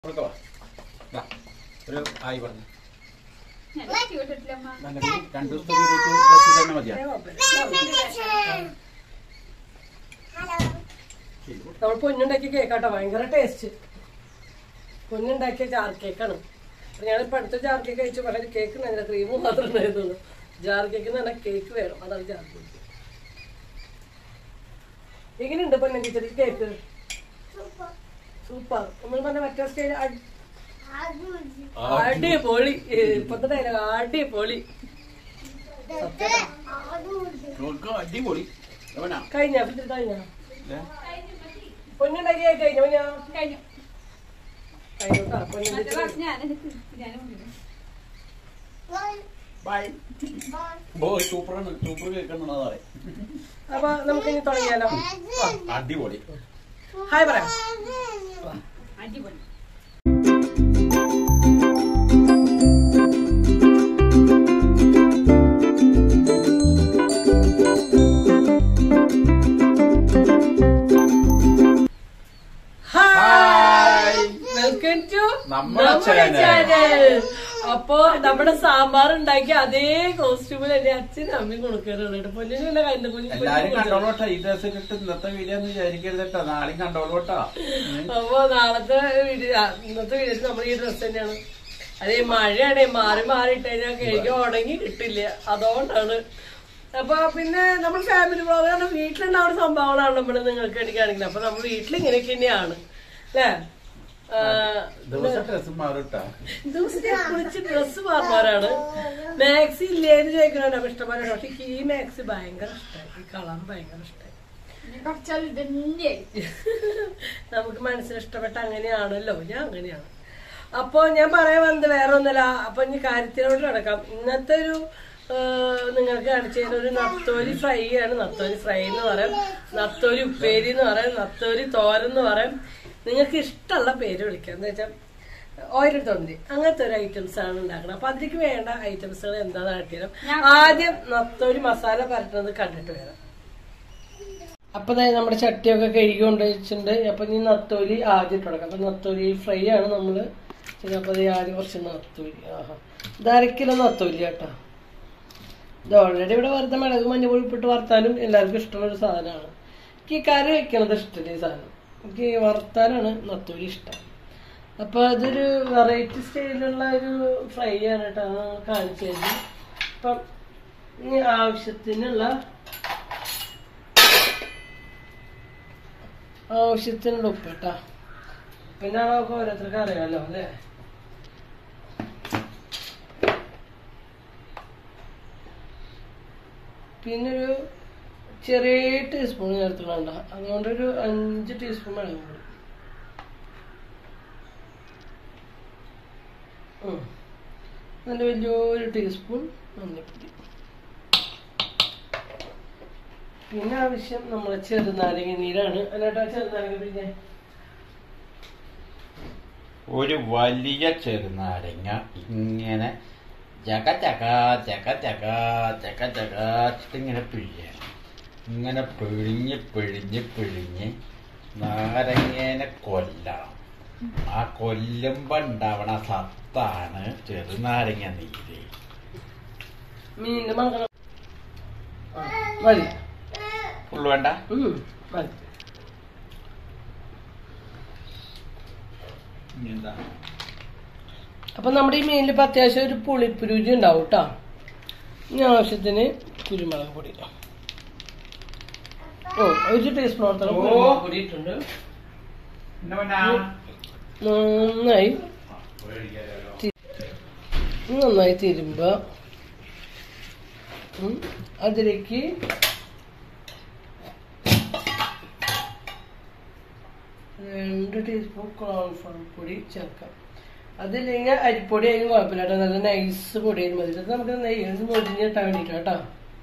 കൊടുക്കവാ ദാ, ഒരു ആയി പറഞ്ഞു ഞാൻ കേട്ടിട്ടില്ലമ്മ നല്ല വീ- രണ്ടു ദിവസത്തെ വീഡിയോക്ക് ഡ്രസ്സ് തന്നെ മതിയാ നമ്മൾ പൊന്നുണ്ടാക്കിയ കേക്കാട്ടോ ഭയങ്കര ടേസ്റ്റ് പൊന്നുണ്ടാക്കിയ ജാർ കേക്കാണ് അപ്പൊ ഞാനിപ്പോ അടുത്ത ജാർ കേക്ക് കഴിച്ചു പക്ഷേ കേക്ക് ഉണ്ടായിരുന്നില്ല ക്രീം മാത്രമേ ഉണ്ടായിരുന്നുള്ളൂ ജാർ കേക്ക് എന്ന് പറഞ്ഞാൽ കേക്ക് വേണം അതാണ് ജാർ കേക്ക് എങ്ങനെയുണ്ട് പൊന്നു ടീച്ചർ കേക്ക് സൂപ്പർ നമ്മൾ പറഞ്ഞ മറ്റേ സ്റ്റൈൽ അടിപൊളി ഇപ്പത്തെ ഡയലോഗ് അടിപൊളി സത്യം നോക്കാം, അടിപൊളി എവനാ? കഴിഞ്ഞ പിന്നെ കഴിഞ്ഞ ദേ, പൊന്നുണ്ടാക്കിയ കേക്ക് കഴിഞ്ഞ പിന്നെ കഴിഞ്ഞു കഴിഞ്ഞു കേട്ടോ മറ്റേ പൊന്നു പ്രാവശ്യം ഞാൻ ഞാൻ കൊണ്ടുവരും ബൈ ബോയ് സൂപ്പറാണ് സൂപ്പർ കേൾക്കണമെന്നാ പറയാം അപ്പൊ നമുക്ക് ഇനി തുടങ്ങിയാലോ അടിപൊളി ഹായ് പറയാം അടിപൊളി ഹായ് വെൽക്കം ടു നമ്മുടെ channel. അപ്പൊ നമ്മുടെ സാമ്പാർ ഉണ്ടാക്കിയ അതേ കോസ്റ്റ്യൂമിൽ എന്റെ അച്ഛനും അമ്മയും കൊടുക്കാറുണ്ട് പൊന്നിനുള്ള കണ്ടു എല്ലാരും കണ്ടോളൂട്ടാ ഈ ഡ്രസ് ഇട്ടിട്ട് ഇന്നത്തെ വീഡിയോ ഒന്നും വിചാരിക്കരുത് കേട്ടോ നാളെയും കണ്ടോളൂട്ടാ അപ്പൊ നാളത്തെ വീഡിയോ ആ, ഇന്നത്തെ വീഡിയോയിൽ നമ്മൾ ഈ ഡ്രസ് തന്നെയാണ് അതേ മഴയാണേ മാറി മാറി ഇട്ട് കഴിഞ്ഞാൽ കഴിക്കാൻ ഉണങ്ങി കിട്ടില്ല അതുകൊണ്ടാണ് അപ്പൊ പിന്നെ നമ്മൾ ഫാമിലി പ്രോഗ്രാം വീട്ടിലുണ്ടാവുന്ന സംഭവങ്ങളാണ് നമ്മൾ നിങ്ങൾക്ക് വേണ്ടി കാണിക്കുന്നത് അപ്പൊ നമ്മൾ വീട്ടിൽ ഇങ്ങനെയൊക്കെ തന്നെയാണ് അല്ലേ ആ, ദിവസം ഡ്രസ് മാറൂട്ടാ ദിവസം ഞാൻ കുളിച്ച് ഡ്രസ്സ് മാറുമാറാണ് മാക്സി ഇല്ലേന്ന് ചോദിക്കണോ ഇഷ്ടംപോലെ പക്ഷെ എനിക്ക് ഈ മാക്സി ഭയങ്കര ഇഷ്ടമായി ഈ കളർ ഭയങ്കര ഇഷ്ടമായി കുറച്ചാൽ ഇതന്നെ നമുക്ക് മനസ്സിന് ഇഷ്ടപ്പെട്ട അങ്ങനെയാണല്ലോ ഞാൻ അങ്ങനെയാണ് അപ്പൊ ഞാൻ പറയാൻ വന്നത് വേറെ ഒന്നുമില്ല അപ്പൊ ഇനി കാര്യത്തിനോട് കിടക്കാം ഇന്നത്തെ ഒരു ആ, നിങ്ങൾക്ക് കാണിച്ചു തരുന്ന ഒരു നത്തോലി ഫ്രൈ ആണ് നത്തോലി ഫ്രൈ എന്ന് പറയാം നത്തോലി ഉപ്പേരി എന്ന് പറയാം നത്തോലി തോരൻ എന്ന് പറയാം നിങ്ങൾക്ക് ഇഷ്ടമുള്ള പേര് വിളിക്കാം എന്താ വെച്ചാൽ ഓയിലെടുത്തോണ്ടി അങ്ങനത്തെ ഒരു ഐറ്റംസ് ആണ് ഉണ്ടാക്കുന്നത് അപ്പൊ അതിലേക്ക് വേണ്ട ഐറ്റംസുകൾ എന്താണെന്ന് കാട്ടിയാലും ആദ്യം നത്തോലി മസാല പരട്ടുന്നത് കണ്ടിട്ട് വരാം അപ്പൊ ദേ നമ്മുടെ ചട്ടിയൊക്കെ കഴുകി കൊണ്ട് വെച്ചിട്ടുണ്ട് അപ്പൊ ഇനി നത്തോലി ആദ്യം ഇട്ട് കൊടുക്കാം അപ്പൊ നത്തോലി ഫ്രൈ ആണ് നമ്മള് ചെയ്യുന്നത്. അപ്പൊ ദേ ആദ്യം കുറച്ച് നത്തോലി ആഹാ ഇത് അര കിലോ നത്തോലി കേട്ടോ ഇത് ഓൾറെഡി ഇവിടെ വെറുതെ മിളക് മഞ്ഞപ്പൊടി ഇട്ട് വറുത്താലും എല്ലാവർക്കും ഇഷ്ടമുള്ള ഒരു സാധനമാണ് എനിക്ക് ഈ കറി വെക്കണത് ഇഷ്ടമില്ല ഈ സാധനം എനിക്ക് വറുത്താനാണ് നത്തോലി ഇഷ്ടം അപ്പൊ അതൊരു വെറൈറ്റി സ്റ്റൈലിലുള്ള ഒരു ഫ്രൈ ആണ് കേട്ടോ അത് ഞാൻ കാണിച്ചു തരുന്നത് അപ്പം ഇനി ആവശ്യത്തിനുള്ള ആവശ്യത്തിനുള്ള ഉപ്പ് കേട്ടാ പിന്നെ നമുക്ക് ഓരോരുത്തർക്ക് അറിയാലോ അല്ലേ പിന്നെ ഒരു ചെറിയ ടീസ്പൂൺ ചേർത്തുകൊണ്ട അതുകൊണ്ടൊരു അഞ്ച് ടീസ്പൂൺ മുളക് പൊടി ഉം. നല്ല വലിയൊരു ടീസ്പൂൺ മഞ്ഞൾപ്പൊടി പിന്നെ ആവശ്യം നമ്മളെ ചെറുനാരങ്ങ നീരാണ് അല്ലാട്ടാ ചെറുനാരങ്ങ പിന്നെ ഒരു വലിയ ചെറുനാരങ്ങ ഇങ്ങനെ ചക ചക ചക ചക ചക ചക ഇങ്ങനെ പിഴിയണം ഇങ്ങനെ പിഴിഞ്ഞ് പിഴിഞ്ഞ് പിഴിഞ്ഞ് നാരങ്ങേനെ കൊല്ലണം ആ കൊല്ലുമ്പോ ഉണ്ടാവണ സത്താണ് ചെറുനാരങ്ങ നീര് മീനിന്റെ മണം ആ, മതി ഫുള്ള് വേണ്ട ഉം, മതി എന്താ അപ്പൊ നമ്മുടെ ഈ മീനിൽ ഇപ്പൊ അത്യാവശ്യം ഒരു പുളിപ്പ് രുചി ഉണ്ടാവും കേട്ടോ ഇനി ആവശ്യത്തിന് കുരുമുളക് പൊടി ഓ ഒരു ടീസ്പൂൺ ഓർത്തോളം ഓ. കുരുമുളക് പൊടി ഇട്ടുണ്ട് നന്നായി തി- നന്നായി തിരുമ്പ ഉം, അതിലേക്ക് രണ്ട് ടീസ്പൂൺ കോൺഫ്ലവർ പൊടി ചേർക്കാം അതില്ലെങ്കിൽ അരിപ്പൊടി ആയാലും കുഴപ്പമില്ല കേട്ടോ നല്ല നൈസ് പൊടിയായാലും മതി ഇത് നമുക്ക് നെയ്യ് മൊരിഞ്ഞ് കിട്ടാൻ വേണ്ടിയിട്ട് കേട്ടോ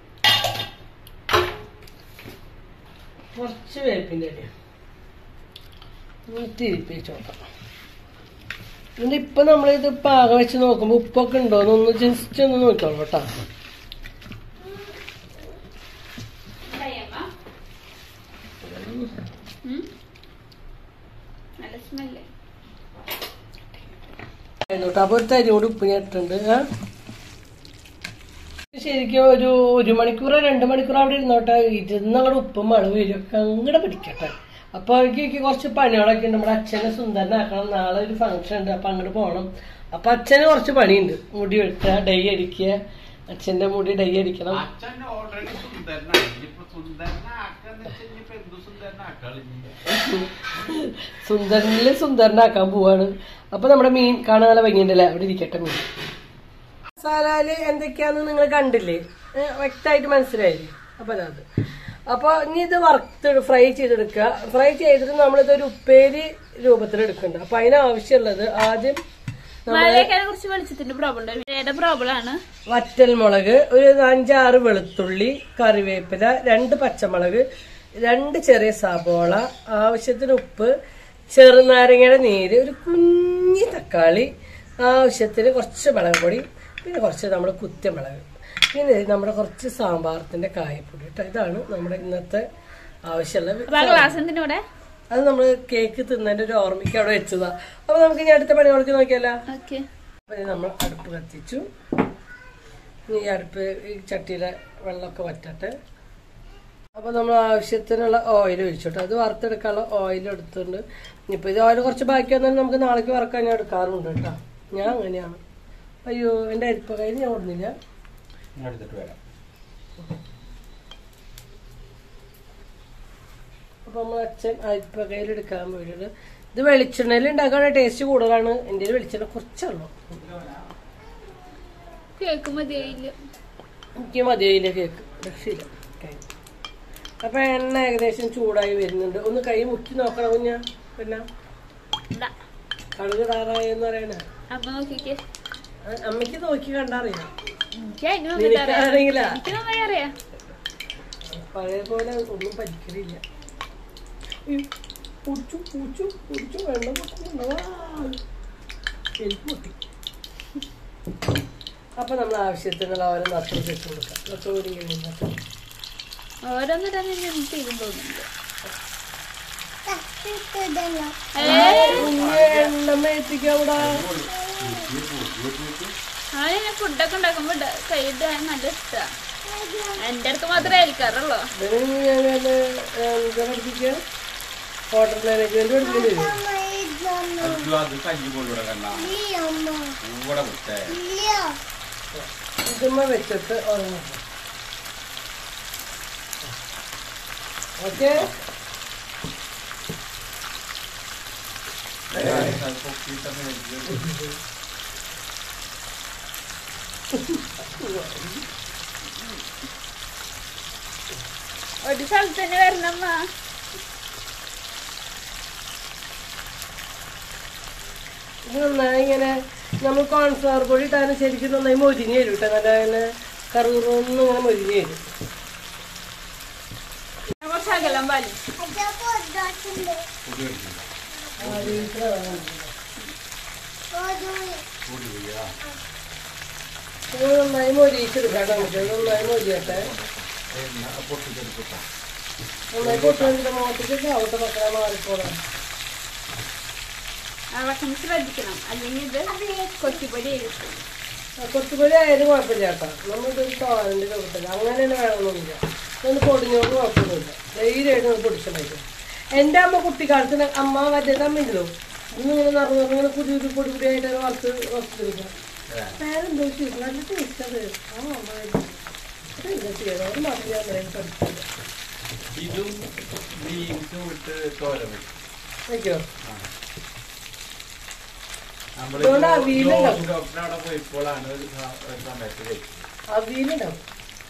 കുറച്ച് വേപ്പിൻ്റെ അടി തിരിപ്പിച്ച് നോക്കാം എന്നിട്ട് ഇപ്പൊ നമ്മളിത് പാകം വെച്ച് നോക്കുമ്പോ ഉപ്പൊക്കെ ഉണ്ടോന്ന് ഒന്ന് ജസ്റ്റ് ഒന്ന് നോക്കിക്കോളൂ കേട്ടോ ഇതായമ്മ? ഉം? നല്ല സ്മെല്ല് കേട്ടോ അപ്പൊ ഒരു തരി കൂടി ഉപ്പ് ഞാൻ ഇട്ടിട്ടുണ്ട് ആ? ശരിക്കും ഒരു ഒരു മണിക്കൂറോ രണ്ട് മണിക്കൂറോ അവിടെ ഇരുന്നോട്ടെ ഇരുന്നങ്ങടെ ഉപ്പും മണവും എരിവൊക്കെ അങ്ങടെ പിടിക്കട്ടെ അപ്പൊ എനിക്ക് എനിക്ക് കുറച്ച് പണികളൊക്കെ ഉണ്ട് നമ്മുടെ അച്ഛനെ സുന്ദരനാക്കണം നാളെ ഒരു ഫംഗ്ഷൻ ഉണ്ട് അപ്പൊ അങ്ങോട്ട് പോകണം അപ്പൊ അച്ഛന് കുറച്ച് പണിയുണ്ട് മുടി വെട്ടുക ഡൈ അടിക്കുക അച്ഛന്റെ മുടി ഡൈ അടിക്കണം അച്ഛൻ ഓൾറെഡി സുന്ദരനാണ് ഇനിയിപ്പോ സുന്ദരനാക്കാന്ന് വെച്ചാൽ ഇനിയിപ്പോ എന്ത് സുന്ദരനാക്കാളി സുന്ദരനില് സുന്ദരനാക്കാൻ പോവാണ് അപ്പൊ നമ്മുടെ മീൻ കാണാൻ നല്ല ഭംഗിയുണ്ടല്ലേ അവിടെ ഇരിക്കട്ടെ മീൻ മസാലയില് എന്തൊക്കെയാന്ന് നിങ്ങൾ കണ്ടില്ലേ ഏ, വ്യക്തമായിട്ട് മനസ്സിലായില്ലേ അപ്പൊ അത് അപ്പൊ ഇനി ഇത് വറുത്ത് ഫ്രൈ ചെയ്തെടുക്കുക ഫ്രൈ ചെയ്തിട്ട് നമ്മളിത് ഒരു ഉപ്പേരി രൂപത്തിൽ എടുക്കുന്നുണ്ട് അപ്പൊ അതിനാവശ്യമുള്ളത് ആദ്യം മഴയൊക്കെ കുറിച്ച് വെളിച്ചത്തിന്റെ പ്രോബ്ലം ഉണ്ട് പ്രോബ്ലം ആണ് വറ്റൽമുളക് ഒരു അഞ്ചാറ് വെളുത്തുള്ളി കറിവേപ്പില രണ്ട് പച്ചമുളക് രണ്ട് ചെറിയ സബോള ആവശ്യത്തിന് ഉപ്പ് ചെറുനാരങ്ങയുടെ നീര് ഒരു കുഞ്ഞി തക്കാളി ആവശ്യത്തിന് കുറച്ച് മുളക് പൊടി പിന്നെ കുറച്ച് നമ്മുടെ കുത്തിമുളക് പിന്നെ നമ്മുടെ കുറച്ച് സാമ്പാറത്തിന്റെ കായപ്പൊടി കേട്ടോ ഇതാണ് നമ്മുടെ ഇന്നത്തെ ആവശ്യമുള്ള അപ്പൊ ആ ഗ്ലാസ് എന്തിനാ ഇവിടെ അത് നമ്മൾ കേക്ക് തിന്നതിന്റെ ഒരു ഓർമ്മയ്ക്ക് അവിടെ വെച്ചതാ അപ്പൊ നമുക്ക് ഇനി അടുത്ത പണികൾക്ക് നോക്കിയാലോ ഓക്കെ അപ്പൊ ഇത് നമ്മൾ അടുപ്പ് കത്തിച്ചു ഇനി ഈ അടുപ്പ് ഈ ചട്ടിയിലെ വെള്ളമൊക്കെ വറ്റട്ടെ അപ്പൊ നമ്മൾ ആവശ്യത്തിനുള്ള ഓയിൽ ഒഴിച്ചോട്ടെ അത് വറുത്തെടുക്കാനുള്ള ഓയിൽ എടുത്തിട്ടുണ്ട് ഇനിയിപ്പോ ഇത് ഓയിൽ കുറച്ച് ബാക്കി വന്നാലും നമുക്ക് നാളേക്ക് വറക്കാൻ ഞാൻ എടുക്കാറുണ്ട് കേട്ടോ ഞാൻ അങ്ങനെയാണ് അയ്യോ എന്റെ അരിപ്പ കയ്യിൽ ഞാൻ ഓടുന്നില്ല എടുത്തിട്ട് വരാം അപ്പൊ നമ്മൾ അച്ഛൻ അരിപ്പ കയ്യിൽ എടുക്കാൻ പോയിട്ട് ഇത് വെളിച്ചെണ്ണയിൽ ഉണ്ടാക്കാനുള്ള ടേസ്റ്റ് കൂടുതലാണ് എൻ്റെ വെളിച്ചെണ്ണ കുറച്ചുള്ളൂ കേക്ക് മതിയായില്ല എനിക്ക് മതിയായില്ല കേക്ക് രക്ഷയില്ല കഴിഞ്ഞു. അപ്പൊ എണ്ണ ഏകദേശം ചൂടായി വരുന്നുണ്ട് ഒന്ന് കൈ മുക്കി നോക്കണം കുഞ്ഞ പിന്നെ ഇതാ. കടുക് താറായെന്ന് പറയണ അമ്മ നോക്കിക്കേ അമ്മയ്ക്ക് നോക്കി കണ്ടറിയാം എനിക്ക് അതിന് നന്നായിട്ട് അറിയാം നിനക്കാണെങ്കിലാ എനിക്ക് നന്നായി അറിയാം പഴയ പോലെ ഒന്നും പഠിക്കലില്ല ഉയ്യോ, കുടിച്ചു കുടിച്ചു കുടിച്ചു വെള്ളം പൊട്ടുന്നുണ്ടോ? ആ. എനിക്ക് പൊട്ടി അപ്പൊ നമ്മൾ ആവശ്യത്തിനുള്ള ഓരോ നത്രം വെച്ച് കൊടുക്കാം നത്രം ഒരു കഴിഞ്ഞാൽ ഓരോന്നിടാൻ ഞാൻ തീരും തോന്നുന്നുണ്ട് എണ്ണ എത്തിക്കാം ഇവിടെ അവനെ ഫുഡൊക്കെ ഉണ്ടാക്കുമ്പോ ഇട- കൈയിടാൻ നല്ല ഇഷ്ടാ എന്റെ അടുത്ത് മാത്രമേ അയൽക്കാറുള്ളൂ ഇതിന് ഞാൻ വല്ല, ഏ, എന്താ പഠിപ്പിക്കുക ഹോട്ടൽ മാനേജ്മെന്റ് പഠിക്കേണ്ടി വരും അയ്യോ, അത് കഞ്ഞി പോലൂടെ കണ്ട കൂടെ വിട്ടേ ഇതുമ്മ വെച്ചിട്ട് ഉറങ്ങും ഓക്കെ അത് പൊക്കിയിട്ടൊന്ന് വെച്ച്. ഒരു സ്ഥലത്ത് തന്നെ വരണമ്മ ഇത് നന്നായി ഇങ്ങനെ നമ്മൾ കോൺഫ്ലവർ പൊടി ഇട്ടാലും ശരിക്കും നന്നായി മൊരിഞ്ഞ് വരും കേട്ടോ നല്ല ഇങ്ങനെ കറുകുറൊന്നും ഇങ്ങനെ മൊരിഞ്ഞ് വരും കുറച്ച് അകലം പാലും പൊടി വെച്ചില്ല. ആദ്യത്തെ അതാണ്. പൊടി പോയാ. ഇത് നന്നായി മൊരിയിച്ചെടുക്കാം നമുക്ക് നന്നായി മൊരിയട്ടെ എണ്ണ പൊട്ടിച്ചെടുക്കട്ടെ. നന്നായി പൊട്ടുവന്നിട്ട് മുഖത്തേക്ക് ആവട്ടെ മക്കളെ മാറിക്കോളാം അളക്കം ശ്രദ്ധിക്കണം അല്ലെങ്കിൽ ഇത് കൊത്തിപ്പൊടി ആയിരിക്കും ആ, കൊത്തുപൊടി ആയാലും കുഴപ്പമില്ല കേട്ടോ നമ്മളിത് തോരൻ്റെ രൂപത്തിൽ അങ്ങനെ തന്നെ വേണമെന്നൊന്നുമില്ല ഒന്ന് പൊടിഞ്ഞോണ്ട് കുഴപ്പമൊന്നുമില്ല ധൈര്യമായിട്ട് നമുക്ക് പൊടിച്ചുണ്ടായിരിക്കും എൻ്റെ അമ്മ കുട്ടിക്കാലത്തിന് അമ്മ മറ്റേത് അമ്മയില്ലോ ഇന്ന് ഇങ്ങനെ നിറഞ്ഞു ഇങ്ങനെ പുതിയ ഒരു പൊടി പൊടിയായിട്ട് അത് വറുത്ത് വറുത്തെടുക്കുക പേരെന്തോ ചെയ്തു നല്ല ടേസ്റ്റ് അത് ആ അമ്മ എന്താ ചെയ്യണം അത് മാത്രമേ ഞാൻ പറയാൻ പഠിക്കില്ല ഇതും ബീൻസും ഇട്ട് തോരൻ വെക്കും. വയ്ക്കോ നമ്മള് അതുകൊണ്ട് അവിയലുണ്ടാവും. ഡോക്ടറെ അവിടെ പോയപ്പോഴാണ് ഒരു സ- ഒരു സമയത്ത് കഴിച്ചത് അവിയലുണ്ടാവും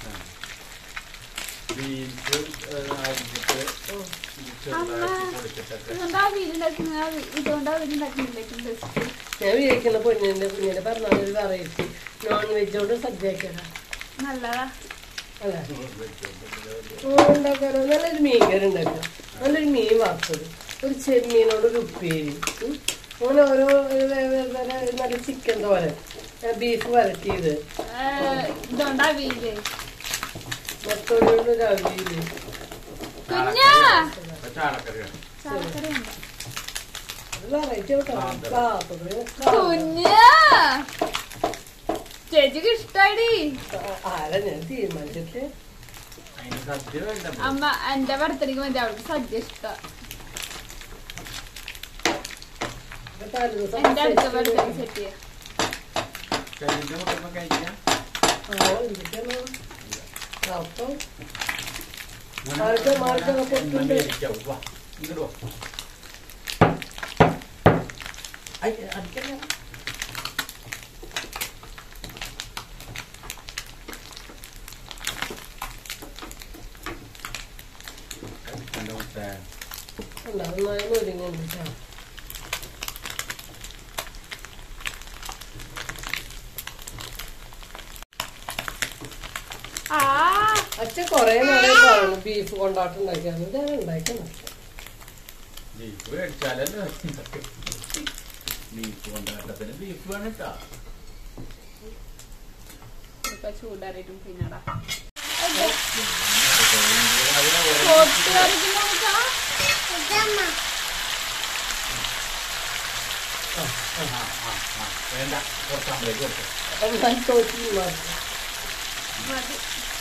ബീൻസ് അരിഞ്ഞിട്ട് ചെറുതാക്കി പൊടിച്ചിട്ടൊക്കെ ഇതുകൊണ്ട് അവിയിലുണ്ടാക്കുന്ന ഇതുകൊണ്ട് അവിയിലുണ്ടാക്കുന്നുണ്ടാക്കും ബെസ്റ്റ് ഞാൻ വിചാരിക്കുന്ന പൊന്നിന്റെ കുഞ്ഞിന്റെ പറഞ്ഞ ഒരു വെറൈറ്റി നോൺ വെജോട് സദ്യക്കാണ് നല്ലതാ അല്ലേ ഉണ്ടാക്കാനോ നല്ലൊരു മീൻ കറി ഉണ്ടാക്കാം നല്ലൊരു മീൻ വറുത്തത് ഒരു ചെമ്മീനോട് ഒരു ഉപ്പേരി ഉം. അങ്ങനെ ഓരോ ഒരു വേ- വേ- വേ- നല്ല ചിക്കൻ തോരൻ ബീഫ് വരട്ടിയത് ഏഹ്, ഇതുകൊണ്ട് അവിയില് മൊത്തോടിയോട് ഒരു അവിയല് കുഞ്ഞാ ചാളക്കറിയാണ് ചാലക്കറിയുണ്ടോ വെറൈറ്റി കേട്ടോ കാത്തത് കുഞ്ഞ ചേച്ചിക്ക് ഇഷ്ടായി ആരാ ഞാൻ തീരുമാനിച്ചിട്ട് അതിന് സദ്യ വേണ്ട അമ്മ എന്റെ ബർത്ത്ഡേക്ക് മതി അവൾക്ക് സദ്യ ഇഷ്ടം തലേദിവസം എന്റെ അടുത്ത ബർത്ത്ഡേ സെറ്റ് ചെയ്യാം കഴിഞ്ഞ മുട്ടമ്മ കഴിക്കാം ആ, എന്തൊക്കെയാണ്? അപ്പം മാർക്ക് മാർക്കൊക്കെ പൊട്ടുണ്ട് ഇങ്ങോട്ട് വാ. ഐ, അടിക്കണ്ട. അടിക്കണ്ട മുട്ടേ. അല്ല നന്നായി ഒരുങ്ങുന്നുണ്ട് കേട്ടോ ആ അച്ഛൻ കൊറേ നാളെ പറഞ്ഞു ബീഫ് കൊണ്ടാട്ടം ഉണ്ടാക്കിയാണ് ഞാൻ ഉണ്ടാക്കണം ബീഫ് മേടിച്ചാലല്ലോ ബീഫ് കൊണ്ടാട്ടത്തിന് ബീഫ് വേണം കേട്ടാ ഇപ്പൊ ചൂടാറിയിട്ടും പിന്നടാ കൂട്ടുകാർക്ക് നോക്കാം വേണ്ട കുറച്ചാകുമ്പോഴേക്ക് കൊടുത്തു അപ്പം ഞാൻ തോറ്റി മാറ്റി മതി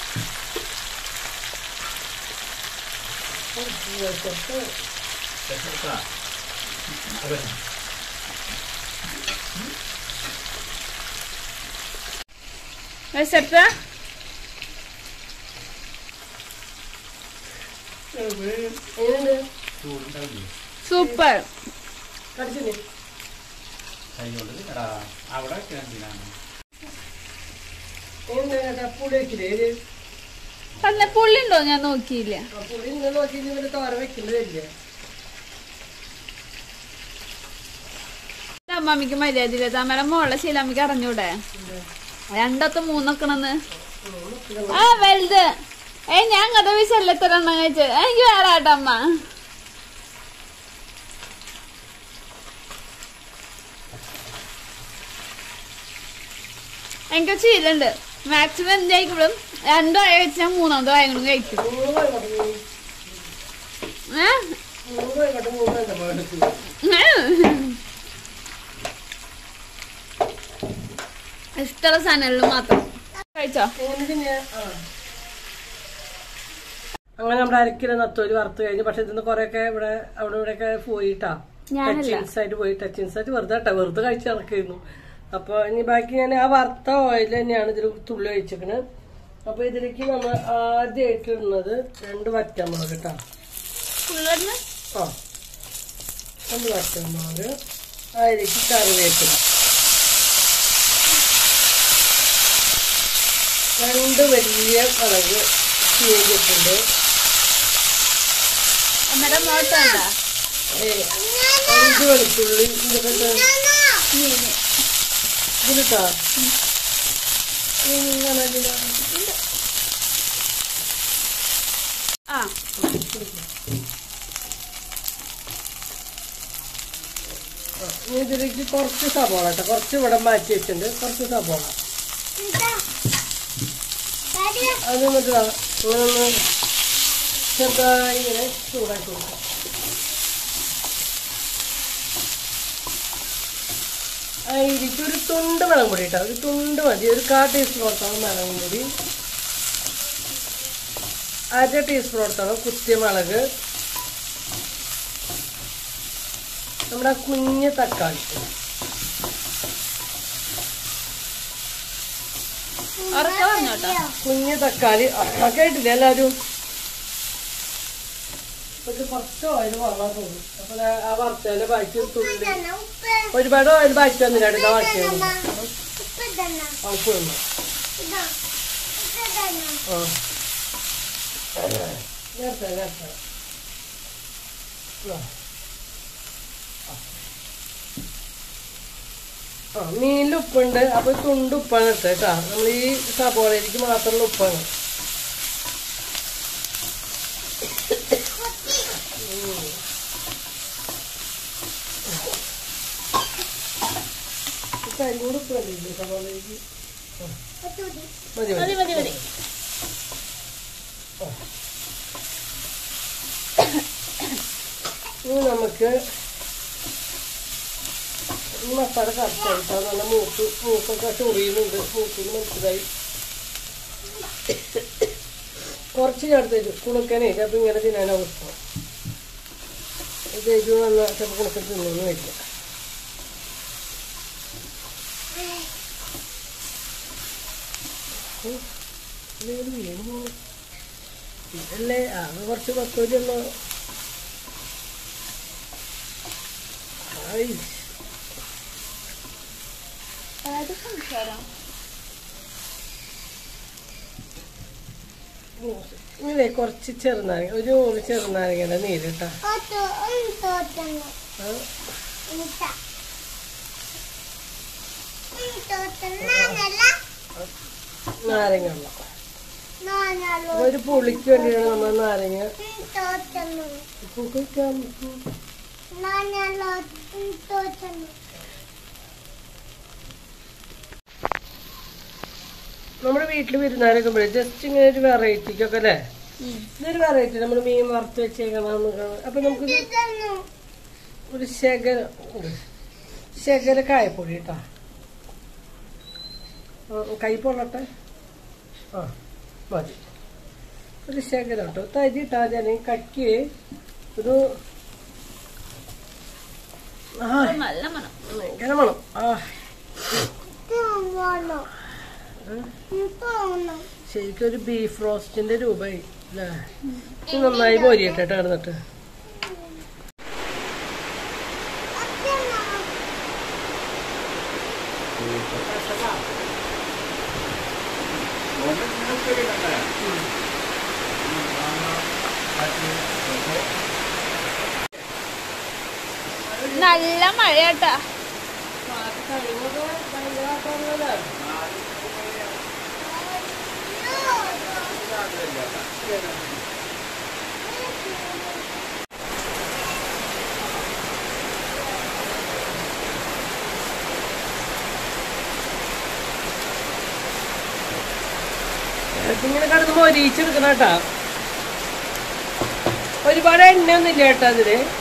കുറച്ച് രക്ഷപ്പെട്ടാ അതെ വിശപ്പ് എങ്ങനെയുണ്ട് ചൂടുണ്ടാവില്ലേ സൂപ്പർ കടിച്ചില്ലേ കൈകൊണ്ട് എടാ അവിടെ വെക്കാൻ എന്തിനാണ് എങ്ങനെയുണ്ട് കേട്ടാ പുളി വെക്കില്ലേ ഇത് അല്ല പുള്ളി ഉണ്ടോ ഞാൻ നോക്കിയില്ല ആ പുളി ഇങ്ങനെ നോക്കി ഇവര് തോര വെക്കുന്നതല്ലേ അമ്മാമിക്ക് മര്യാദയില്ല താമര മോളെ ശീലാമിക്ക് അറിഞ്ഞൂടെ രണ്ടൊക്കെ മൂന്നൊക്കണെന്ന് ആ വലുത് ഏ ഞാൻ കഥ വിശല്ലത്തരെണ്ണം കഴിച്ച് എനിക്ക് വേറെ ആട്ടമ്മ എനിക്ക് ശീലുണ്ട് മാക്സിമം എന്തായിക്കുമ്പോഴും രണ്ടു ആയ വെച്ച് ഞാൻ മൂന്നാമതോ ആയങ്ങളും കഴിക്കും മൂന്ന് കോഴിക്കോട്ടെ മൂന്ന് ഏ? മൂന്ന് കോഴിക്കോട്ടെ മൂന്ന് എന്താ എടുത്തു ഇഷ്ടമുള്ള സാധനങ്ങളിൽ മാത്രം കഴിച്ചോ എങ്ങനെ പിന്നെ ആ അങ്ങനെ നമ്മുടെ അരക്കില നത്തോലി വറുത്ത് കഴിഞ്ഞു പക്ഷെ ഇതിന്ന് കുറെയൊക്കെ ഇവിടെ അവിടെ ഇവിടെയൊക്കെ പോയിട്ടാ ഞാനല്ല. ടച്ചിൻസ് ആയിട്ട് പോയി ടച്ചിൻസ് ആയിട്ട് വെറുതെ കേട്ടോ വെറുതെ കഴിച്ച് നടക്കായിരുന്നു അപ്പൊ ഇനി ബാക്കി ഞാൻ ആ വറുത്ത ഓയിൽ തന്നെയാണ് ഇതിൽ തുള്ളി ഒഴിച്ചിരിക്കണത് അപ്പൊ ഇതിലേക്ക് നമ്മൾ ആദ്യമായിട്ട് ഇടുന്നത് രണ്ട് വറ്റമുളക് കേട്ടോ ഫുള്ള് ആ രണ്ട് വറ്റമുളക് അതിലേക്ക് കറിവേപ്പില രണ്ട് വലിയ മുളക് ചീകിട്ടുണ്ട് അന്നേരം മോട്ടണ്ട ഏ, അഞ്ച് വെളുത്തുള്ളി ഇതൊക്കെ ഇതിലിട്ടാ ഇങ്ങനെ ഇതിലാ. ആ ആ, ഇനി ഇതിലേക്ക് കുറച്ച് സബോള കേട്ടോ കുറച്ച് ഇവിടെ മാറ്റി വെച്ചിട്ടുണ്ട് കുറച്ച് സബോള അത് എന്നിട്ട് ദാ ഇങ്ങനെ ഒന്ന് ചെറുതായി ഇങ്ങനെ ചൂടാക്കി കൊടുക്കാം അതിലേക്ക് ഒരു തുണ്ട് മുളക് പൊടി കേട്ടോ ഒരു തുണ്ട് മതി ഒരു കാ ടീസ്പൂൺ കൊടുത്തോളം മുളകും പൊടി അര ടീസ്പൂൺ കൊടുത്തോളം കുത്തിയ മുളക് നമ്മുടെ ആ കുഞ്ഞ് തക്കാളി ഉറക്കെ പറഞ്ഞോട്ടോ കുഞ്ഞ് തക്കാളി ആ, കേട്ടില്ലേ എല്ലാവരും അപ്പൊ ഇത് കുറച്ച് ഓയിൽ വെള്ളം തോന്നും അപ്പൊ ദാ ആ വറുത്തതിന്റെ ബാക്കി ഒരു തുള്ളി ഒരുപാട് ഓയിൽ ബാക്കി തന്നില്ല അടുത്ത ബാക്കി ഉപ്പ് തന്നു ആ നേരത്തെ നേരത്തെ ആ. ആ മീനിൽ ഉപ്പുണ്ട് അപ്പൊ തുണ്ട് ഉപ്പാണ് ഇട്ടത് കേട്ടാ നമ്മൾ ഈ സബോളയിലേക്ക് മാത്രമുള്ള ഉപ്പാണ് കരികൂടെ ഉപ്പ് കണ്ടില്ലേ സബോളയിലേക്ക് ആ. മതി മതി മതി മതി മതി ഇനി നമുക്ക് ഈ മസാല കറക്റ്റായിട്ടാ നല്ല മൂത്ത് മൂക്കൊക്കെ ചൊറിയുന്നുണ്ട് മൂത്തിന് മനസ്സിലായി കുറച്ച് ചേർത്തേക്ക് കുണുക്കനെ ചിലപ്പോൾ ഇങ്ങനെ തിന്നാനാ ഇഷ്ടം ഇത് എരിവ് വന്നാൽ ചിലപ്പോൾ കുണുക്കൻ തിന്നൊന്നും വരില്ല ഉം. ഇത് വീണ് പോണു. ഇതല്ലേ അത് കുറച്ച് പക്വതയൊന്ന് ആയി ഏത് സംസാരം ഇങ്ങനെ കുറച്ച് ചെറുനാരങ്ങ ഒരു നൂറ് ചെറുനാരങ്ങയുടെ നീരിട്ടാ നാരങ്ങ വെള്ളം ഒരു പുളിക്ക് വേണ്ടിയാണ് നമ്മൾ നാരങ്ങ പുളിക്കാൻ നമ്മുടെ വീട്ടിൽ വിരുന്നാരൊക്കെ പോയി ജസ്റ്റ് ഇങ്ങനെ ഒരു വെറൈറ്റിക്കൊക്കെ അല്ലേ ഇതൊരു വെറൈറ്റി നമ്മൾ മീൻ വറുത്ത് വെച്ചേക്കണമെന്ന് അപ്പൊ നമുക്ക് ഒരു ശകല ഉണ്ട്. ശകല കായപ്പൊടി കേട്ടോ കൈ പൊള്ളട്ടെ ആ മതി ഒരു ശകലം കേട്ടോ തരി ഇട്ടാൽ അല്ലെങ്കിൽ കക്കി ഒരു ആ നല്ല മണം ഭയങ്കര മണം ആ ശരിക്കും ഒരു ബീഫ് റോസ്റ്റിന്റെ രൂപമായി അല്ലേ ഇത് നന്നായി പോരിയട്ടെ കിടന്നിട്ട് നല്ല മഴയാട്ടാ ഇങ്ങനെ കിടന്ന് മൊരിച്ചെടുക്കണം കേട്ടാ ഒരുപാട് എണ്ണയൊന്നും ഇല്ല കേട്ടോ അതില്